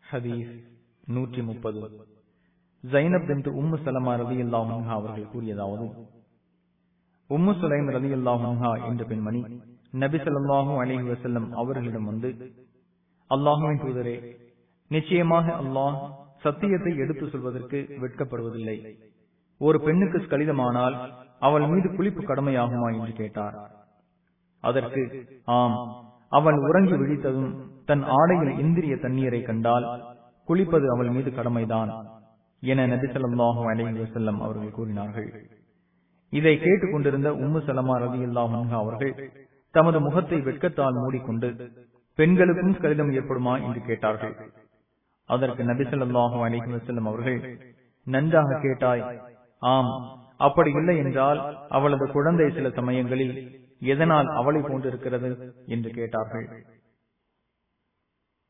ஹதீஸ் நூற்றி முப்பது ஜைனப் பின் உம்மு சலமா ரவி அல்லாஹா அவர்கள் கூறியதாவது உம்மு சுலைம் ரவி அல்லாஹா என்ற பெண்மணி நபி சொல்லாஹூ அலஹி வசல்லம் அவர்களிடம் வந்து அல்லாஹுவின் தூதரே நிச்சயமாக அல்லாஹ் சத்தியத்தை எடுத்து சொல்வதற்கு வெட்கப்படுவதில்லை ஒரு பெண்ணுக்கு கடிதமானால் அவள் மீது குளிப்பு கடமையாகுமா என்று கேட்டார் அதற்கு ஆம் அவள் உறங்கி விழித்ததும் தன் ஆடையில் இந்திரிய தண்ணீரை கண்டால் குளிப்பது அவள் மீது கடமைதான் என நபிசல்லாஹு அலஹி வசல்லம் அவர்கள் கூறினார்கள் இதை கேட்டுக் கொண்டிருந்த உம்மு சலமா ரவி அல்லாஹா அவர்கள் தமது முகத்தை வெட்கத்தால் மூடிக்கொண்டு பெண்களுக்கும் கடிதம் ஏற்படுமா என்று கேட்டார்கள் அதற்கு நபிசல்லாஹு அலஹி வசல்லம் அவர்கள் நன்றாக கேட்டாய் ஆம் அப்படி இல்லை என்றால் அவளது குழந்தை சில சமயங்களில் எதனால் அவளை போன்றிருக்கிறது என்று கேட்டார்கள்